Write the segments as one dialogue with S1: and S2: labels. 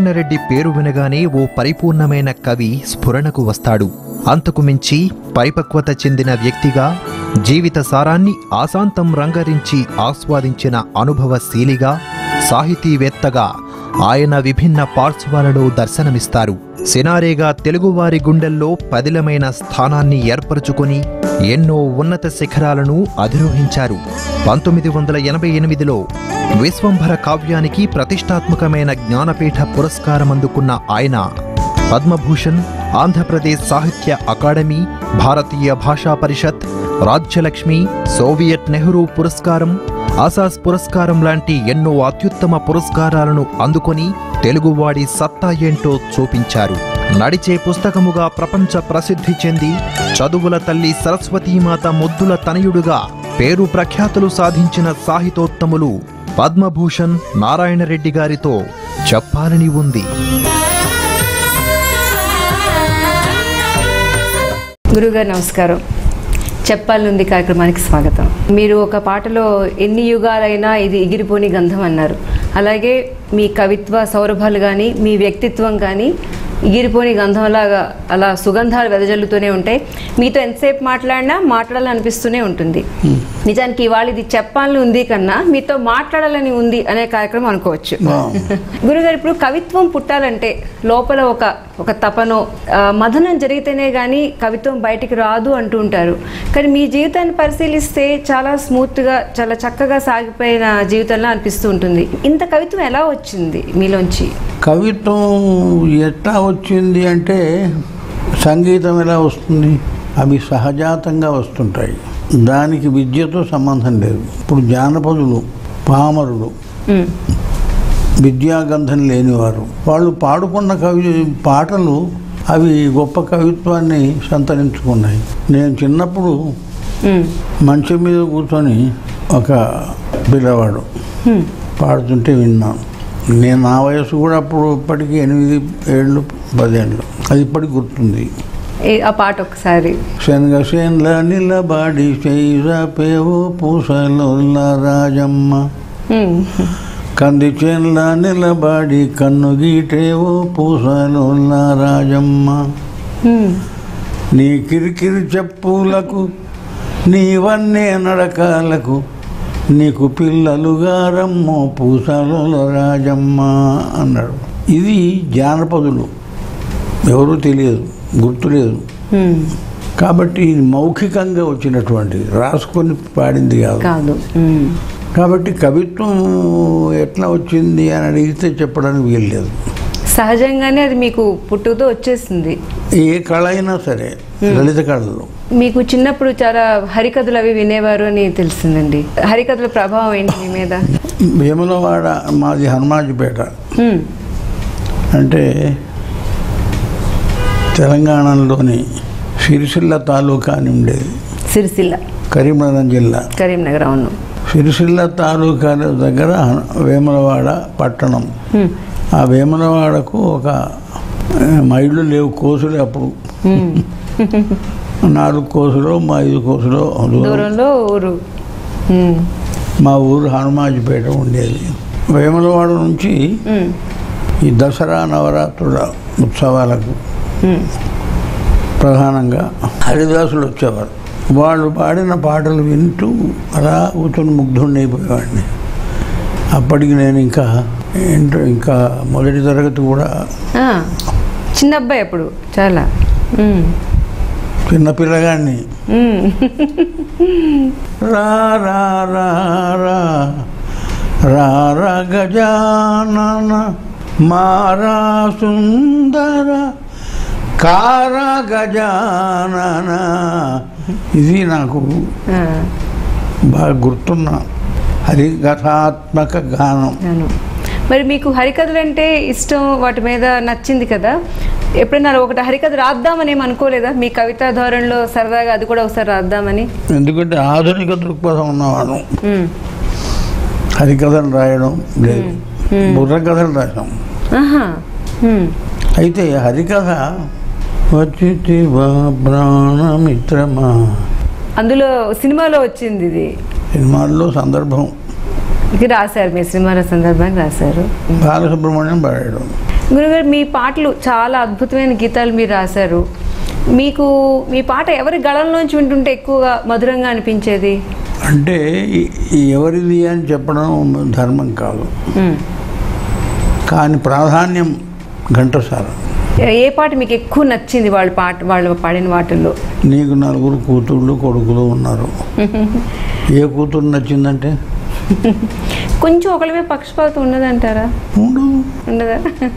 S1: నారాయణరెడ్డి పేరు వినగానే ఓ పరిపూర్ణమైన కవి స్ఫురణకు వస్తాడు అంతకు మించి పరిపక్వత చెందిన వ్యక్తిగా జీవిత సారాన్ని ఆశాంతం రంగరించి ఆస్వాదించిన అనుభవశీలిగా సాహితీవేత్తగా ఆయన విభిన్న పార్శ్వాలలో దర్శనమిస్తారు సినారేగా తెలుగువారి గుండెల్లో పదిలమైన స్థానాన్ని ఏర్పరచుకొని ఎన్నో ఉన్నత శిఖరాలను అధిరోహించారు పంతొమ్మిది వందల ఎనభై ఎనిమిదిలో విశ్వంభర కావ్యానికి ప్రతిష్టాత్మకమైన జ్ఞానపీఠ పురస్కారం అందుకున్న ఆయన పద్మభూషణ్ ఆంధ్రప్రదేశ్ సాహిత్య అకాడమీ భారతీయ భాషా పరిషత్ రాజ్యలక్ష్మి సోవియట్ నెహ్రూ పురస్కారం ఆసాస్ పురస్కారం లాంటి ఎన్నో అత్యుత్తమ పురస్కారాలను అందుకొని తెలుగువాడి సత్తా ఏంటో చూపించారు నడిచే పుస్తకముగా ప్రపంచ ప్రసిద్ధి చెంది చదువుల తల్లి సరస్వతీమాత ముద్దుల తనయుడుగా పేరు ప్రఖ్యాతులు సాధించిన సాహితోత్తములు పద్మభూషణ్ నారాయణరెడ్డి గారితో చెప్పాలని ఉంది
S2: గురుగారు నమస్కారం చెప్పాలనుంది కార్యక్రమానికి స్వాగతం మీరు ఒక పాటలో ఎన్ని యుగాలైనా ఇది ఎగిరిపోని గంధం అన్నారు అలాగే మీ కవిత్వ సౌరభాలు కానీ మీ వ్యక్తిత్వం కానీ ఎగిరిపోని గంధంలాగా అలా సుగంధాలు వెదజల్లుతూనే ఉంటాయి మీతో ఎంతసేపు మాట్లాడినా మాట్లాడాలనిపిస్తూనే ఉంటుంది నిజానికి ఇవాళ ఇది చెప్పాలని ఉంది కన్నా మీతో మాట్లాడాలని ఉంది అనే కార్యక్రమం అనుకోవచ్చు గురుగారు ఇప్పుడు కవిత్వం పుట్టాలంటే లోపల ఒక ఒక తపనో ఆ, మథనం జరిగితేనే కానీ కవిత్వం బయటికి రాదు అంటూ ఉంటారు కానీ మీ జీవితాన్ని పరిశీలిస్తే చాలా స్మూత్గా చాలా చక్కగా సాగిపోయిన జీవితంలో అనిపిస్తూ ఉంటుంది ఇంత కవిత్వం ఎలా వచ్చింది మీలోంచి
S3: కవిత్వం ఎట్లా వచ్చింది అంటే సంగీతం ఎలా వస్తుంది అవి సహజాతంగా వస్తుంటాయి దానికి విద్యతో సంబంధం లేదు ఇప్పుడు జానపదులు పామరులు
S2: ఉమ్,
S3: విద్యాగంధం లేనివారు వాళ్ళు పాడుకున్న కవి పాటలు అవి గొప్ప కవిత్వాన్ని సంతరించుకున్నాయి నేను చిన్నప్పుడు
S2: ఉమ్,
S3: మంచం మీద కూర్చొని ఒక పిల్లవాడు
S2: ఉమ్,
S3: పాడుతుంటే విన్నాను నేను నా వయసు కూడా అప్పుడు ఇప్పటికి ఎనిమిది ఏళ్ళు పదేళ్ళు అది ఇప్పటికి గుర్తుంది
S2: ఏ- ఆ పాట ఒకసారి
S3: శనగ చేన్ల నిలబడి పేవు పూసలుల్ల రాజమ్మ
S2: ఉమ్,
S3: కంది చేన్ల నిలబడి కన్ను గీటేవో పూసలుల్ల రాజమ్మ
S2: ఉమ్,
S3: నీ కిరికిరి చెప్పులకు నీ వన్నే నడకాలకు నీకు పిల్లలుగా రమ్మో పూసలుల రాజమ్మ అన్నాడు ఇది జానపదులు ఎవరూ తెలియదు గుర్తులేదు
S2: ఉమ్,
S3: కాబట్టి ఇది మౌఖికంగా వచ్చినటువంటి రాసుకొని పాడింది కాదు
S2: కాదు ఉమ్,
S3: కాబట్టి కవిత్వం ఎట్లా వచ్చింది అని అడిగితే చెప్పడానికి వీల్లేదు
S2: సహజంగానే అది మీకు పుట్టుకతో వచ్చేసింది
S3: ఏ కళ అయినా సరే లలిత కళలో
S2: మీకు చిన్నప్పుడు చాలా హరికథలు అవి వినేవారు అని తెలిసిందండి హరికథల ప్రభావం ఏంటి మీ మీద
S3: వేములవాడ మాది హనుమాజిపేట
S2: ఉమ్,
S3: అంటే తెలంగాణలోని సిరిసిల్ల తాలూకా అని ఉండేది
S2: సిరిసిల్ల
S3: కరీంనగర్ జిల్లా
S2: కరీంనగర్ అవును
S3: సిరిసిల్ల తాలూకా దగ్గర వేములవాడ పట్టణం
S2: ఉమ్,
S3: ఆ వేములవాడకు ఒక ఆ, మైళ్ళు లేవు కోసులు అప్పుడు
S2: ఉమ్.
S3: నాలుగు కోసులో మా ఐదు కోసులో దూరం.
S2: దూరంలో ఊరు ఉమ్,
S3: మా ఊరు హనుమాజిపేట ఉండేది వేములవాడ నుంచి
S2: ఉమ్,
S3: ఈ దసరా నవరాత్రుల ఉత్సవాలకు
S2: ఉమ్,
S3: ప్రధానంగా హరిదాసులు వచ్చేవారు వాళ్ళు పాడిన పాటలు వింటూ అలా కూర్చొని ముగ్ధుడిని అయిపోయేవాడిని అప్పటికి నేను ఇంకా ఏంటో ఇంకా మొదటి తరగతి కూడా
S2: ఆ, చిన్న అబ్బాయి అప్పుడు చాలా ఉమ్,
S3: చిన్న పిల్లగాడిని
S2: ఉమ్,
S3: రా రా రా రా రా రా గజానన మారా సుందర కార గజానన ఇది నాకు
S2: ఆ,
S3: బాగా గుర్తున్న హరికథాత్మక గానం
S2: అవును మరి మీకు హరికథలు అంటే ఇష్టం వాటి మీద నచ్చింది కదా ఎప్పుడైనా ఒకటి హరికథ రాద్దామని ఏం అనుకోలేదా మీ కవితా ధోరణిలో సరదాగా అది కూడా ఒకసారి రాద్దామని
S3: ఎందుకంటే ఆధునిక దృక్పథం ఉన్నవాడు
S2: ఉమ్,
S3: హరికథలు రాయడం లేదు బుర్ర కథలు రాసాం
S2: ఆహా, ఉమ్,
S3: అయితే హరికథ వచ్చితివా ప్రాణమిత్రమా
S2: అందులో సినిమాలో వచ్చింది ఇది
S3: సినిమాల్లో సందర్భం
S2: ఇది రాశారు మీ సినిమాల సందర్భంగా రాశారు
S3: బాలసుబ్రహ్మణ్యం పాడాడు
S2: గురుగారు మీ పాటలు చాలా అద్భుతమైన గీతాలు మీరు రాశారు మీకు మీ పాట ఎవరి గళంలోంచి వింటుంటే ఎక్కువగా మధురంగా అనిపించేది
S3: అంటే ఈ- ఈ ఎవరిది అని చెప్పడం ధర్మం కాదు
S2: మ్మ్.
S3: కానీ ప్రాధాన్యం ఘంటసాల
S2: ఏ పాట మీకు ఎక్కువ నచ్చింది వాళ్ళ పాట వాళ్ళు పాడిన వాటిల్లో
S3: నీకు నలుగురు కూతుళ్ళు కొడుకులు ఉన్నారు ఏ కూతురు నచ్చిందంటే
S2: కొంచెం ఒకళ్ళ మీద పక్షపాతం ఉన్నదంటారా
S3: ఉండదు
S2: ఉండదా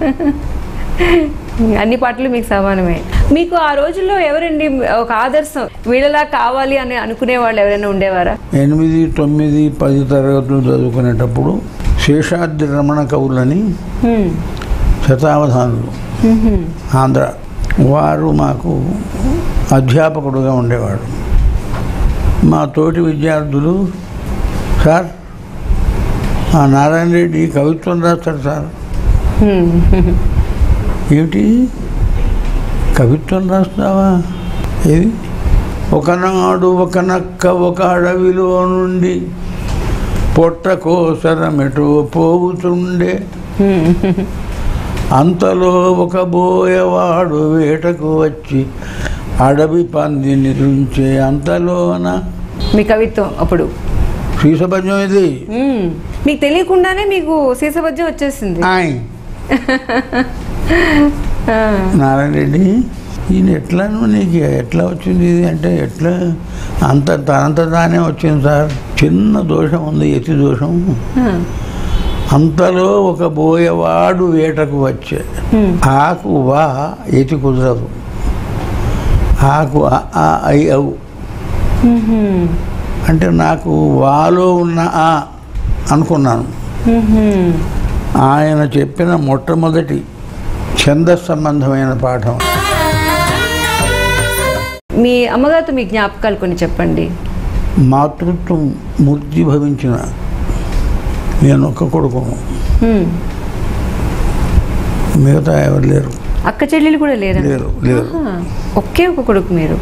S2: అన్ని పాటలు మీకు సమానమే మీకు ఆ రోజుల్లో ఎవరండి ఒక ఆదర్శం వీళ్ళలా కావాలి అని అనుకునే వాళ్ళు ఎవరైనా ఉండేవారా
S3: ఎనిమిది తొమ్మిది పది తరగతులు చదువుకునేటప్పుడు శేషాద్రి రమణ కవులని
S2: హ్మ్.
S3: శతావధానులు
S2: హ్మ్.
S3: ఆంధ్ర వారు మాకు అధ్యాపకుడుగా ఉండేవాడు మా తోటి విద్యార్థులు సార్ ఆ నారాయణ రెడ్డి కవిత్వం రాస్తాడు సార్
S2: హ్మ్.
S3: ఏమిటి కవిత్వం రాస్తావా ఏది ఒకనాడు ఒక నక్క ఒక అడవిలో నుండి పొట్ట కోసరమెటో పోవుతుండే
S2: హ్మ్.
S3: అంతలో ఒక బోయవాడు వేటకు వచ్చి అడవి పంది నిరుంచే అంతలోన
S2: మీ కవిత్వం అప్పుడు
S3: శ్రీసభ్యం ఇది
S2: హ్మ్. మీకు తెలియకుండానే మీకు సీసపద్యం వచ్చేసింది
S3: ఆయ్
S2: ఆ.
S3: నారాయణ రెడ్డి ఈయన ఎట్లాను నీకు ఎట్లా వచ్చింది ఇది అంటే ఎట్లా అంత తనంత తానే వచ్చింది సార్ చిన్న దోషం ఉంది ఎతి దోషం
S2: ఆ.
S3: అంతలో ఒక బోయవాడు వేటకు వచ్చే
S2: హ్మ్.
S3: ఆకు వా ఎతి కుదరదు ఆకు ఆ, ఆ, ఐ అవు
S2: హ్మ్.
S3: అంటే నాకు వాలో ఉన్న ఆ అనుకున్నాను
S2: హ్మ్.
S3: ఆయన చెప్పిన మొట్టమొదటి ఛంద సంబంధమైన పాఠం
S2: మీ అమ్మగారితో మీ జ్ఞాపకాలు కొన్ని చెప్పండి
S3: మాతృత్వం మూర్తి భవించిన నేను ఒక్క కొడుకును
S2: హ్మ్.
S3: మిగతా ఎవరు లేరు
S2: అక్క చెల్లెలు కూడా లేరా
S3: లేరు లేరు
S2: ఆహా. ఒకే ఒక కొడుకు మీరు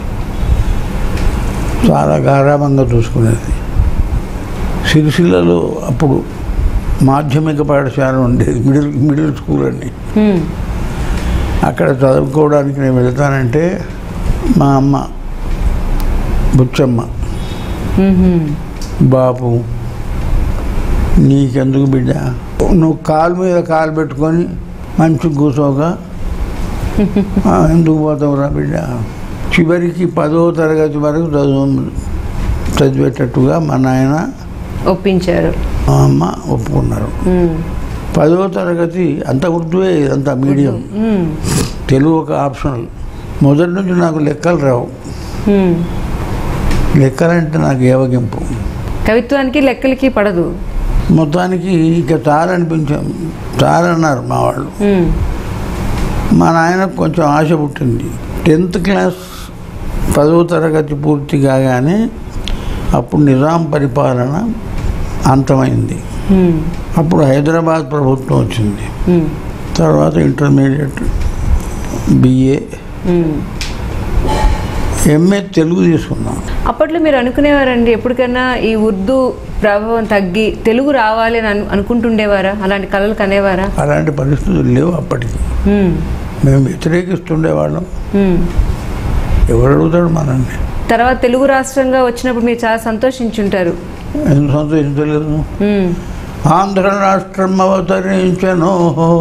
S3: చాలా గారాభంగా చూసుకునేది సిరిసిల్లలో అప్పుడు మాధ్యమిక పాఠశాల ఉండేది మిడిల్ మిడిల్ స్కూల్ అని
S2: హ్మ్.
S3: అక్కడ చదువుకోవడానికి నేను వెళ్తానంటే మా అమ్మ బుచ్చమ్మ
S2: హ్మ్.
S3: బాపు నీకెందుకు బిడ్డ నువ్వు కాలు మీద కాలు పెట్టుకొని మంచి కూర్చోగా "ఆ, ఎందుకు పోతావురా బిడ్డ చివరికి పదో తరగతి వరకు చదువు చదివేటట్టుగా మా నాయన
S2: ఒప్పించారు
S3: మా అమ్మ ఒప్పుకున్నారు
S2: హ్మ్.
S3: పదో తరగతి అంత ఉర్దూవే ఇదంతా మీడియం
S2: హ్మ్.
S3: తెలుగు ఒక ఆప్షనల్ మొదటి నుంచి నాకు లెక్కలు రావు
S2: హ్మ్.
S3: లెక్కలంటే నాకు ఏవగింపు
S2: కవిత్వానికి లెక్కలకి పడదు
S3: మొత్తానికి ఇక చాలనిపించాం చాలన్నారు మా వాళ్ళు
S2: హ్మ్.
S3: మా నాయనకు కొంచెం ఆశ పుట్టింది టెన్త్ క్లాస్ పదవ తరగతి పూర్తి కాగానే అప్పుడు నిజాం పరిపాలన అంతమైంది
S2: హ్మ్.
S3: అప్పుడు హైదరాబాద్ ప్రభుత్వం వచ్చింది
S2: హ్మ్.
S3: తర్వాత ఇంటర్మీడియట్ బిఏ
S2: హ్మ్.
S3: ఎంఏ తెలుగు తీసుకున్నాం
S2: అప్పట్లో మీరు అనుకునేవారండి ఎప్పటికైనా ఈ ఉర్దూ ప్రభావం తగ్గి తెలుగు రావాలి అని అను అనుకుంటుండేవారా అలాంటి కళలు కనేవారా
S3: అలాంటి పరిస్థితులు లేవు అప్పటికి
S2: హ్మ్.
S3: మేము వ్యతిరేకిస్తుండేవాళ్ళం
S2: హ్మ్.
S3: ఎవరు అడుగుతాడు మనల్ని
S2: తర్వాత తెలుగు రాష్ట్రంగా వచ్చినప్పుడు మీరు చాలా సంతోషించుంటారు
S3: ఎందుకు సంతోషించలేదు
S2: హ్మ్.
S3: ఆంధ్ర రాష్ట్రం అవతరించెను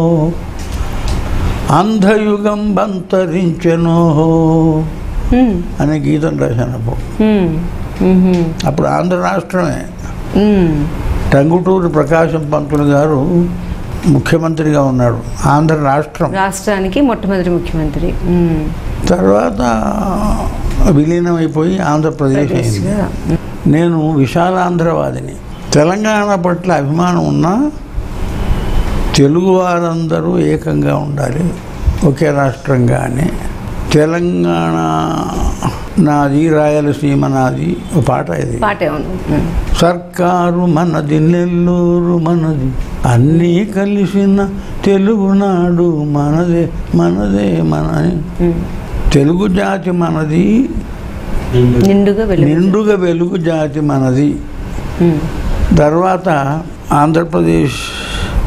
S3: అంధయుగం బంతరించెను
S2: హ్మ్.
S3: అనే గీతం రాశాను అప్పుడు
S2: హ్మ్. హ్మ్.
S3: అప్పుడు ఆంధ్ర రాష్ట్రమే
S2: హ్మ్.
S3: టంగుటూరు ప్రకాశం పంతులు గారు ముఖ్యమంత్రిగా ఉన్నాడు ఆంధ్ర రాష్ట్రం
S2: రాష్ట్రానికి మొట్టమొదటి ముఖ్యమంత్రి హ్మ్.
S3: తర్వాత విలీనం అయిపోయి ఆంధ్రప్రదేశ్ అయింది
S2: ప్రదేశ్గా.
S3: నేను విశాలాంధ్రవాదిని తెలంగాణ పట్ల అభిమానం ఉన్నా తెలుగు వారందరూ ఏకంగా ఉండాలి ఒకే రాష్ట్రంగానే తెలంగాణ నాది రాయలసీమ నాది ఒక పాట ఇది
S2: పాటే అవును హ్మ్.
S3: సర్కారు మనది నెల్లూరు మనది అన్నీ కలిసిన తెలుగునాడు మనదే మనదే మన
S2: హ్మ్.
S3: తెలుగు జాతి మనది
S2: నిండుగా వెలుగు
S3: నిండుగా వెలుగు జాతి మనది
S2: హ్మ్.
S3: తర్వాత ఆంధ్రప్రదేశ్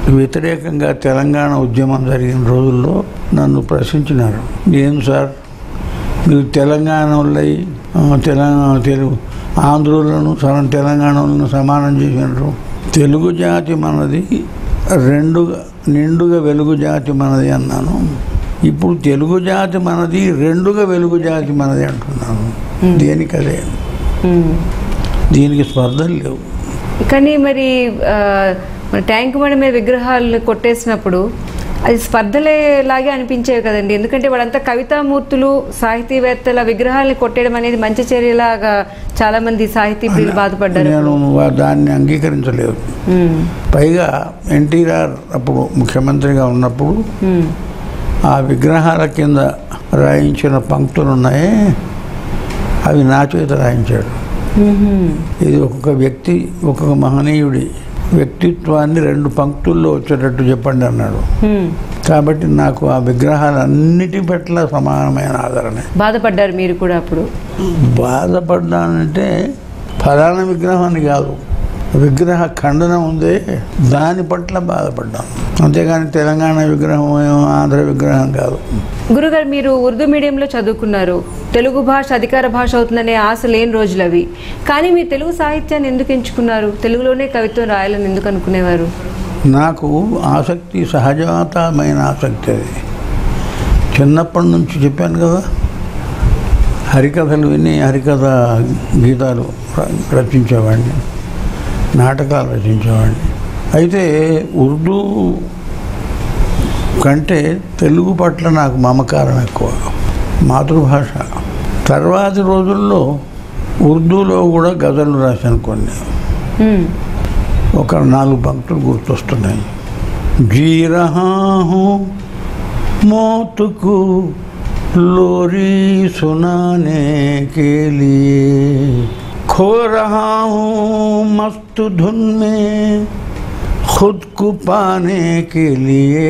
S3: వ్యతిరేకంగా తెలంగాణ ఉద్యమం జరిగిన రోజుల్లో నన్ను ప్రశ్నించినారు ఏం సార్ మీరు తెలంగాణ వాళ్ళై తెలంగాణ తెలుగు ఆంధ్రులను సగం తెలంగాణ వాళ్ళను సమానం చేసినారు తెలుగు జాతి మనది రెండుగా నిండుగా వెలుగు జాతి మనది అన్నాను ఇప్పుడు తెలుగు జాతి మనది రెండుగా వెలుగు జాతి మనది అంటున్నాను దేనికదే
S2: ఉమ్.
S3: దీనికి స్పర్ధలు లేవు
S2: కానీ మరి ఆ, మన ట్యాంక్ బండి మీద విగ్రహాలను కొట్టేసినప్పుడు అది స్పర్ధలేలాగే అనిపించేవి కదండి ఎందుకంటే వాళ్ళంతా కవితామూర్తులు సాహితీవేత్తల విగ్రహాలను కొట్టేయడం అనేది మంచి చర్యలాగా చాలా మంది సాహితీ ప్రియులు బాధపడ్డారు
S3: నేను వా- దాన్ని అంగీకరించలేదు
S2: ఉమ్,
S3: పైగా ఎన్టీఆర్ అప్పుడు ముఖ్యమంత్రిగా ఉన్నప్పుడు
S2: ఉమ్,
S3: ఆ విగ్రహాల కింద రాయించిన పంక్తులు ఉన్నాయే అవి నా చేత రాయించాడు
S2: ఉహుం,
S3: ఇది ఒక్కొక్క వ్యక్తి ఒక్కొక్క మహనీయుడి వ్యక్తిత్వాన్ని రెండు పంక్తుల్లో వచ్చేటట్టు చెప్పండి అన్నాడు
S2: ఉమ్.
S3: కాబట్టి నాకు ఆ విగ్రహాలన్నిటి పట్ల సమానమైన ఆదరణ
S2: బాధపడ్డారు మీరు కూడా అప్పుడు
S3: బాధపడ్డానంటే ఫలానా విగ్రహాన్ని కాదు విగ్రహ ఖండన ఉందే దాని పట్ల బాధపడ్డాను అంతేగాని తెలంగాణ విగ్రహం ఏమో ఆంధ్ర విగ్రహం కాదు
S2: గురుగారు మీరు ఉర్దూ మీడియంలో చదువుకున్నారు తెలుగు భాష అధికార భాష అవుతుందనే ఆశ లేని రోజులు అవి కానీ మీరు తెలుగు సాహిత్యాన్ని ఎందుకు ఎంచుకున్నారు తెలుగులోనే కవిత్వం రాయాలని ఎందుకు అనుకునేవారు
S3: నాకు ఆసక్తి సహజాతమైన ఆసక్తి అది చిన్నప్పటి నుంచి చెప్పాను కదా హరికథలు విని హరికథ గీతాలు ర- రచించేవాడిని నాటకాలు రచించేవాడిని అయితే ఉర్దూ కంటే తెలుగు పట్ల నాకు మమకారం ఎక్కువ మాతృభాష తర్వాతి రోజుల్లో ఉర్దూలో కూడా గజలు రాశాను కొన్ని
S2: ఉమ్,
S3: ఒక నాలుగు పంక్తులు గుర్తొస్తున్నాయి జీ రహా హూ మౌతుకు లోరీ సునానే కే లియే खो रहा हूँ मस्त धुन में खुद को पाने के लिए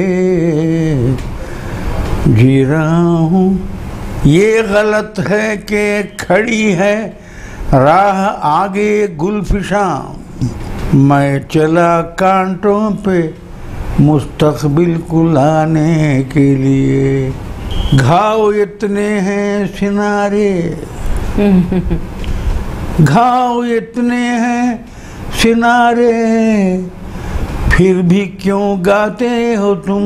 S3: जी रहा हूँ ये गलत है कि खड़ी है राह आगे गुलफिशा मैं चला कांटों पे मुस्तकबिल को लाने के लिए घाव इतने हैं सिनारे घाव इतने हैं सिनारे फिर भी क्यों गाते हो तुम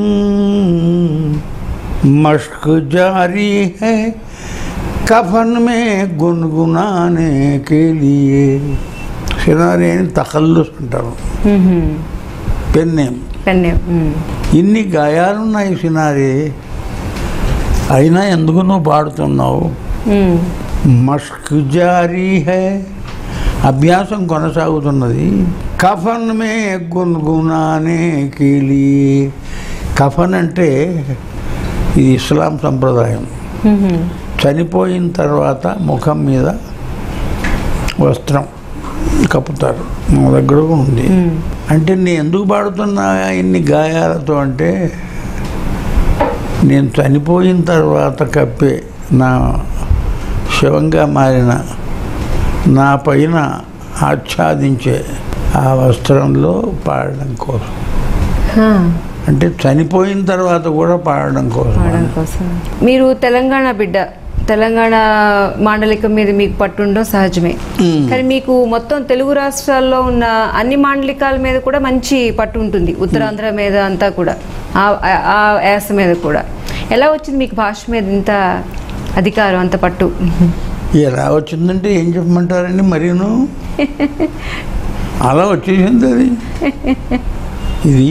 S3: मश्क जारी है कफन में गुनगुनाने के लिए సినారే అని తఖల్లుస్ అంటారు
S2: ఉహుం.
S3: పెన్నేం
S2: కన్యం ఉమ్.
S3: ఇన్ని గాయాలున్నాయి సినారే అయినా ఎందుకు నువ్వు పాడుతున్నావు
S2: ఉమ్.
S3: మష్క్ జారీ హై అభ్యాసం కొనసాగుతున్నది కఫన్ మే గున్గునానే కీలి కఫన్ అంటే ఇది ఇస్లాం సంప్రదాయం
S2: ఉహుం.
S3: చనిపోయిన తర్వాత ముఖం మీద వస్త్రం కప్పుతారు మా దగ్గర కూడా ఉంది
S2: ఉమ్.
S3: అంటే నేను ఎందుకు పాడుతున్నా ఇన్ని గాయాలతో అంటే నేను చనిపోయిన తర్వాత కప్పే నా శవంగా మారిన నా పైన ఆచ్ఛాదించే ఆ వస్త్రంలో పాడడం కోసం
S2: హా.
S3: అంటే చనిపోయిన తర్వాత కూడా పాడడం కోసం
S2: పాడడం కోసం మీరు తెలంగాణ బిడ్డ తెలంగాణ మాండలికం మీద మీకు పట్టుండడం సహజమే
S3: మ్మ్.
S2: కానీ మీకు మొత్తం తెలుగు రాష్ట్రాల్లో ఉన్న అన్ని మాండలికాల మీద కూడా మంచి పట్టు ఉంటుంది ఉత్తరాంధ్ర మీద అంతా కూడా ఆ- ఆ- ఆ యాస మీద కూడా ఎలా వచ్చింది మీకు భాష మీద ఇంత అధికారం అంత పట్టు
S3: ఎలా వచ్చిందంటే ఏం చెప్పమంటారండి మరీను అలా వచ్చేసింది అది ఇది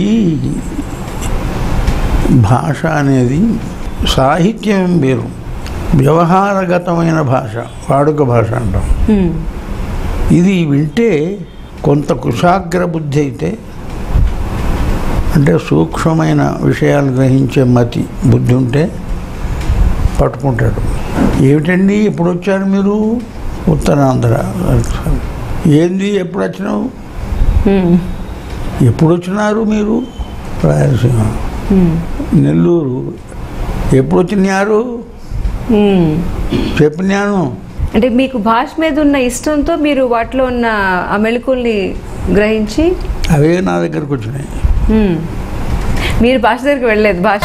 S3: భాష అనేది సాహిత్యం వేరు వ్యవహారగతమైన భాష వాడుక భాష అంటాం
S2: మ్మ్.
S3: ఇది వింటే కొంత కుశాగ్ర బుద్ధి అయితే అంటే సూక్ష్మమైన విషయాలు గ్రహించే మతి బుద్ధి ఉంటే పట్టుకుంటాడు ఏమిటండి ఎప్పుడు వచ్చారు మీరు ఉత్తరాంధ్ర ఏంది ఎప్పుడు వచ్చినావు
S2: మ్మ్.
S3: ఎప్పుడు వచ్చినారు మీరు రాయలసీమ
S2: మ్మ్.
S3: నెల్లూరు ఎప్పుడు వచ్చినారు
S2: మ్మ్.
S3: చెప్పినాను
S2: అంటే మీకు భాష మీద ఉన్న ఇష్టంతో మీరు వాటిలో ఉన్న ఆ మెళుకుల్ని గ్రహించి
S3: అవే నా దగ్గరకు వచ్చినాయి
S2: మ్మ్. మీరు భాష దగ్గరికి వెళ్ళలేదు భాష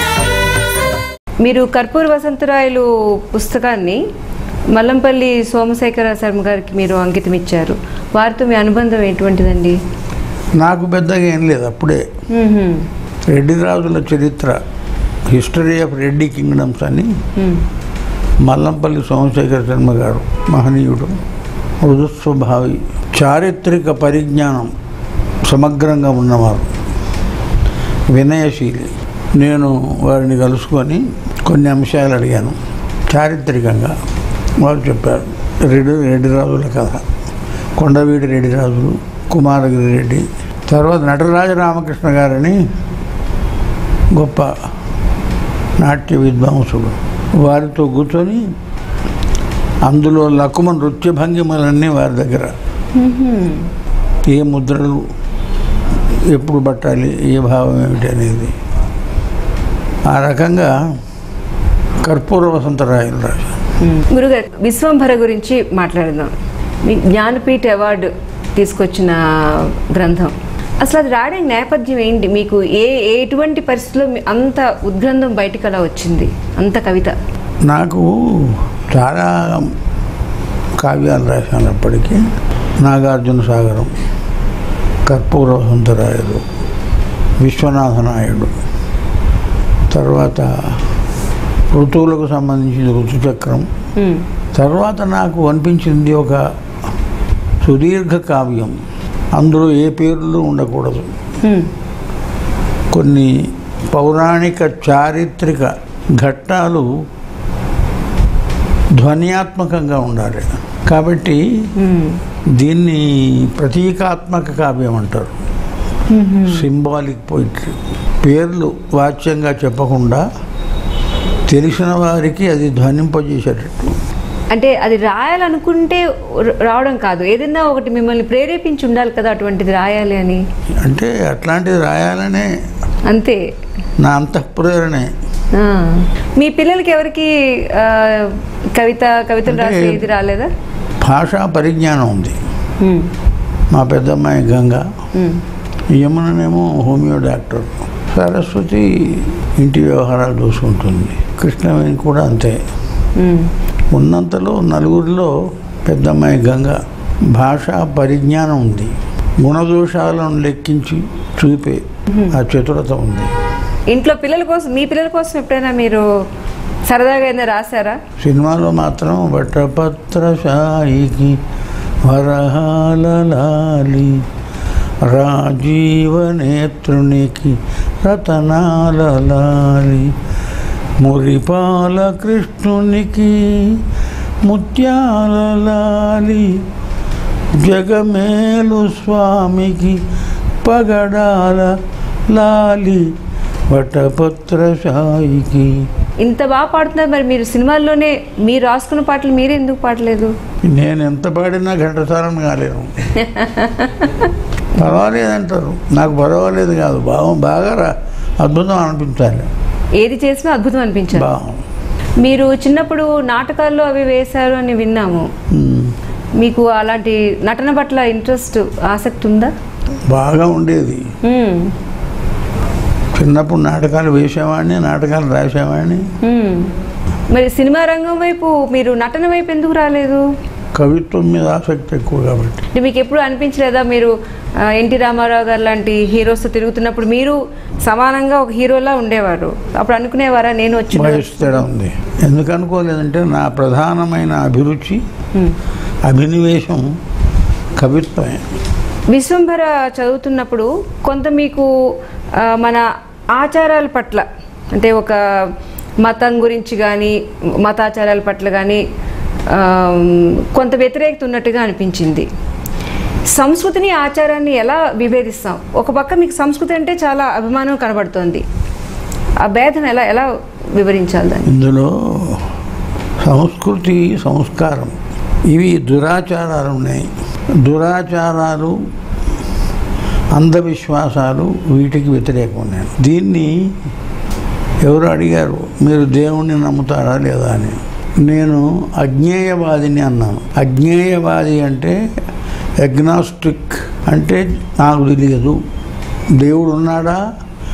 S2: మీరు కర్పూర వసంతరాయలు పుస్తకాన్ని మల్లంపల్లి సోమశేఖర శర్మ గారికి మీరు అంకితం ఇచ్చారు వారితో మీ అనుబంధం ఎటువంటిదండి
S3: నాకు పెద్దగా ఏం లేదు అప్పుడే
S2: మ్మ్హ్మ్.
S3: రెడ్డి రాజుల చరిత్ర హిస్టరీ ఆఫ్ రెడ్డి కింగ్డమ్స్ అని
S2: మ్మ్.
S3: మల్లంపల్లి సోమశేఖర శర్మ గారు మహనీయుడు మృదుస్వభావి చారిత్రక పరిజ్ఞానం సమగ్రంగా ఉన్నవారు వినయశీలి నేను వారిని కలుసుకొని కొన్ని అంశాలు అడిగాను చారిత్రకంగా వారు చెప్పారు రెడ్డి రెడ్డి రాజుల కథ కొండవీడి రెడ్డి రాజులు కుమారగిరి రెడ్డి తర్వాత నటరాజ రామకృష్ణ గారని గొప్ప నాట్య విద్వాంసుడు వారితో కూర్చొని అందులో లకుమ నృత్య భంగిమలన్నీ వారి దగ్గర
S2: మ్మ్హ్మ్.
S3: ఏ ముద్రలు ఎప్పుడు పట్టాలి ఏ భావం ఏమిటి అనేది ఆ రకంగా కర్పూర వసంతరాయలు రాశారు
S2: మ్మ్. గురుగారు విశ్వంభర గురించి మాట్లాడదాం మీ జ్ఞానపీఠ అవార్డు తీసుకొచ్చిన గ్రంథం అసలు అది రాయడానికి నేపథ్యం ఏంటి మీకు ఏ ఎటువంటి పరిస్థితుల్లో మీ- అంత ఉద్గ్రంథం బయటికి అలా వచ్చింది అంత కవిత
S3: నాకు చాలా కావ్యాలు రాశాను అప్పటికి నాగార్జున సాగరం కర్పూర వసంతరాయలు విశ్వనాథ నాయుడు తర్వాత ఋతువులకు సంబంధించిన ఋతుచక్రం
S2: మ్మ్.
S3: తర్వాత నాకు అనిపించింది ఒక సుదీర్ఘ కావ్యం అందులో ఏ పేర్లు ఉండకూడదు
S2: మ్మ్.
S3: కొన్ని పౌరాణిక చారిత్రక ఘట్టాలు ధ్వన్యాత్మకంగా ఉండాలి కాబట్టి
S2: మ్మ్.
S3: దీన్ని ప్రతీకాత్మక కావ్యం అంటారు
S2: మ్మ్.
S3: సింబాలిక్ పోయిట్రీ పేర్లు వాచ్యంగా చెప్పకుండా తెలిసిన వారికి అది ధ్వనింపజేసేటట్టు
S2: అంటే అది రాయాలనుకుంటే ర- రావడం కాదు ఏదైనా ఒకటి మిమ్మల్ని ప్రేరేపించి ఉండాలి కదా అటువంటిది రాయాలి అని
S3: అంటే అట్లాంటిది రాయాలనే
S2: అంతే
S3: నా అంతఃప్రేరణే
S2: ఆ. మీ పిల్లలకి ఎవరికి ఆ, కవిత కవితలు
S3: అంటే-
S2: రాసే ఇది రాలేదా
S3: భాషా పరిజ్ఞానం ఉంది
S2: మ్మ్.
S3: మా పెద్దమ్మాయి గంగ
S2: మ్మ్.
S3: యముననేమో హోమియో డాక్టర్ సరస్వతి ఇంటి వ్యవహారాలు చూసుకుంటుంది కృష్ణవేణి కూడా అంతే
S2: మ్మ్.
S3: ఉన్నంతలో నలుగురిలో పెద్దమ్మాయి గంగ భాషా పరిజ్ఞానం ఉంది గుణదోషాలను లెక్కించి చూపే ఆ చతురత ఉంది
S2: ఇంట్లో పిల్లల కోసం మీ పిల్లల కోసం ఎప్పుడైనా మీరు సరదాగా ఏదైనా రాశారా
S3: సినిమాలో మాత్రం వటపత్ర సాయికి వరహాల లాలి రాజీవ నేత్రునికి రతనాల లాలి మురిపాల కృష్ణునికి ముత్యాల లాలి జగమేలు స్వామికి పగడాల లాలి వటపత్ర సాయికి
S2: ఇంత బాగా పాడుతున్నారు మరి మీరు సినిమాల్లోనే మీరు రాసుకున్న పాటలు మీరే ఎందుకు పాడలేదు
S3: నేను ఎంత పాడినా ఘంటసారం కాలేను పర్వాలేదంటారు నాకు పర్వాలేదు కాదు బాగా బాగా రా అద్భుతం అనిపించాలి
S2: ఏది చేసినా అద్భుతం అనిపించారు
S3: బాగా
S2: మీరు చిన్నప్పుడు నాటకాల్లో అవి వేశారు అని విన్నాము
S3: ఉమ్.
S2: మీకు అలాంటి నటన పట్ల ఇంట్రెస్ట్ ఆసక్తి ఉందా
S3: బాగా ఉండేది
S2: మ్మ్.
S3: చిన్నప్పుడు నాటకాలు వేసేవాడిని నాటకాలు రాసేవాడిని
S2: మ్మ్. మరి సినిమా రంగం వైపు మీరు నటన వైపు ఎందుకు రాలేదు
S3: కవిత్వం మీద ఆసక్తి ఎక్కువ కాబట్టి
S2: అంటే మీకు ఎప్పుడు అనిపించలేదా మీరు ఆ, ఎన్టీ రామారావు గారు లాంటి హీరోస్తో తిరుగుతున్నప్పుడు మీరు సమానంగా ఒక హీరోలా ఉండేవారు అప్పుడు అనుకునేవారా నేను వచ్చిన
S3: వయసు తేడా ఉంది ఎందుకు అనుకోలేదంటే నా ప్రధానమైన అభిరుచి
S2: మ్మ్.
S3: అభినివేశం కవిత్వమే
S2: విశ్వంభర చదువుతున్నప్పుడు కొంత మీకు ఆ, మన ఆచారాల పట్ల అంటే ఒక మతం గురించి కానీ మతాచారాల పట్ల కానీ కొంత వ్యతిరేకత ఉన్నట్టుగా అనిపించింది సంస్కృతిని ఆచారాన్ని ఎలా విభేదిస్తాం ఒక పక్క మీకు సంస్కృతి అంటే చాలా అభిమానం కనబడుతోంది ఆ భేదం ఎలా ఎలా వివరించాలి దాన్ని
S3: ఇందులో సంస్కృతి సంస్కారం ఇవి దురాచారాలు ఉన్నాయి దురాచారాలు అంధవిశ్వాసాలు వీటికి వ్యతిరేకం నేను దీన్ని ఎవరు అడిగారు మీరు దేవుణ్ణి నమ్ముతారా లేదా అని నేను అజ్ఞేయవాదిని అన్నాను అజ్ఞేయవాది అంటే అగ్నాస్టిక్ అంటే నాకు తెలియదు దేవుడు ఉన్నాడా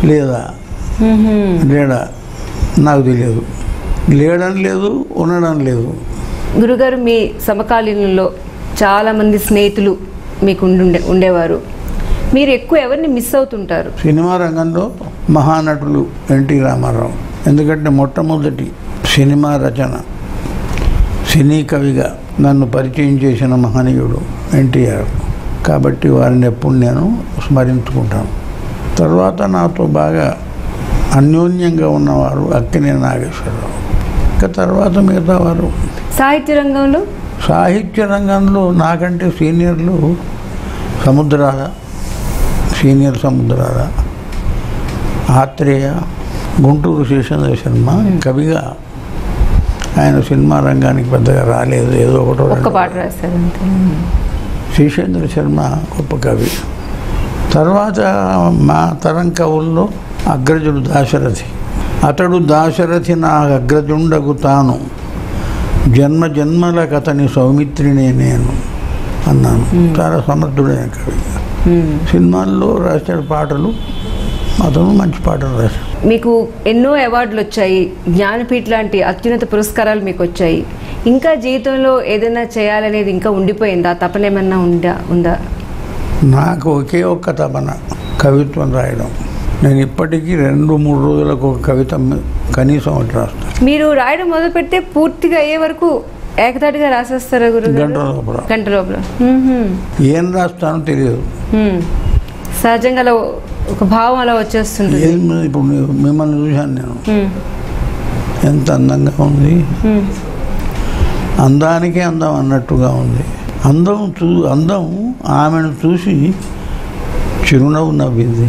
S3: లేదా లేడా నాకు తెలియదు లేడని లేదు ఉండడం లేదు
S2: గురుగారు మీ సమకాలీనుల్లో చాలామంది స్నేహితులు మీకు ఉండుండే ఉండేవారు మీరు ఎక్కువ ఎవరిని మిస్ అవుతుంటారు
S3: సినిమా రంగంలో మహానటులు ఎన్టీ రామారావు ఎందుకంటే మొట్టమొదటి సినిమా రచన సినీ కవిగా నన్ను పరిచయం చేసిన మహనీయుడు ఎన్టీఆర్ కాబట్టి వారిని ఎప్పుడు నేను స్మరించుకుంటాను తర్వాత నాతో బాగా అన్యోన్యంగా ఉన్నవారు అక్కినే నాగేశ్వరరావు ఇక తర్వాత మిగతా వారు
S2: సాహిత్య రంగంలో
S3: సాహిత్య రంగంలో నాకంటే సీనియర్లు సముద్రాల సీనియర్ సముద్రాల ఆత్రేయ గుంటూరు శేషేంద్ర శర్మ కవిగా ఆయన సినిమా రంగానికి పెద్దగా రాలేదు ఏదో ఒకటో
S2: ఒక్క
S3: రెండో.
S2: పాట రాశారు అంతే
S3: శేషేంద్ర శర్మ గొప్ప కవి తర్వాత మా తరం కవుల్లో అగ్రజుడు దాశరథి అతడు దాశరథి నా అగ్రజుండగు తాను జన్మ జన్మలకు అతని సౌమిత్రినే నేను అన్నాను చాలా సమర్థుడైన కవి
S2: మ్మ్.
S3: సినిమాల్లో రాసిన పాటలు అతను మంచి పాటలు రాశాడు
S2: మీకు ఎన్నో అవార్డులు వచ్చాయి జ్ఞానపీఠ్ లాంటి అత్యున్నత పురస్కారాలు మీకు వచ్చాయి ఇంకా జీవితంలో ఏదైనా చేయాలనేది ఇంకా ఉండిపోయిందా తపన ఏమన్నా ఉందా ఉందా
S3: నాకు ఒకే ఒక్క తపన కవిత్వం రాయడం నేను ఇప్పటికీ రెండు మూడు రోజులకు ఒక కవిత కనీసం ఒకటి రాస్తాను
S2: మీరు రాయడం మొదలు పెడితే పూర్తిగా అయ్యే వరకు ఏకతాటిగా రాసేస్తారా గురు
S3: గంట లోపల
S2: గంట లోపల మ్మ్హ్మ్.
S3: ఏం రాస్తానో తెలియదు
S2: మ్మ్. సహజంగా అలా ఒక భావం అలా వచ్చేస్తుంటుంది
S3: ఏం ఇప్పుడు నీ- మిమ్మల్ని చూశాను నేను
S2: మ్మ్.
S3: ఎంత అందంగా ఉంది
S2: మ్మ్.
S3: అందానికే అందం అన్నట్టుగా ఉంది అందం చూ అందం ఆమెను చూసి చిరునవ్వు నవ్వింది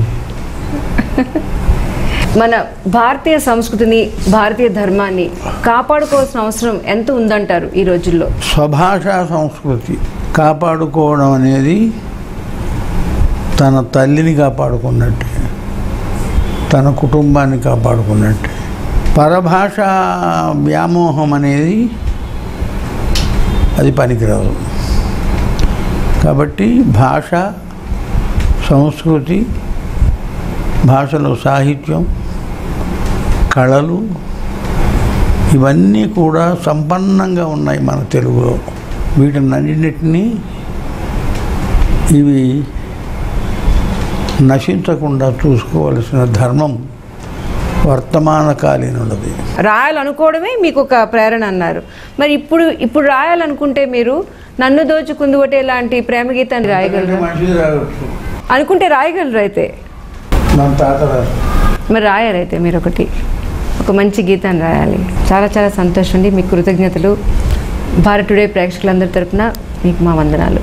S2: మన భారతీయ సంస్కృతిని భారతీయ ధర్మాన్ని కాపాడుకోవాల్సిన అవసరం ఎంత ఉందంటారు ఈ రోజుల్లో
S3: స్వభాషా సంస్కృతి కాపాడుకోవడం అనేది తన తల్లిని కాపాడుకున్నట్టే తన కుటుంబాన్ని కాపాడుకున్నట్టే పరభాష వ్యామోహం అనేది అది పనికిరాదు కాబట్టి భాష సంస్కృతి భాషలో సాహిత్యం కళలు ఇవన్నీ కూడా సంపన్నంగా ఉన్నాయి మన తెలుగులో వీటినన్నింటినీ ఇవి నశించకుండా చూసుకోవలసిన ధర్మం వర్తమానకాలీనున్నది
S2: రాయాలనుకోవడమే మీకు ఒక ప్రేరణ అన్నారు మరి ఇప్పుడు ఇప్పుడు రాయాలనుకుంటే మీరు నన్ను దోచుకుందు ఒకటే లాంటి ప్రేమ గీతాన్ని రాయగలరు
S3: మంచిది రావచ్చు
S2: అనుకుంటే రాయగలరు అయితే
S3: మన తాత రాసు
S2: మరి రాయారైతే మీరు ఒకటి ఒక మంచి గీతాన్ని రాయాలి చాలా చాలా సంతోషం అండి మీ కృతజ్ఞతలు భారత్ టుడే ప్రేక్షకులందరి తరపున మీకు మా వందనాలు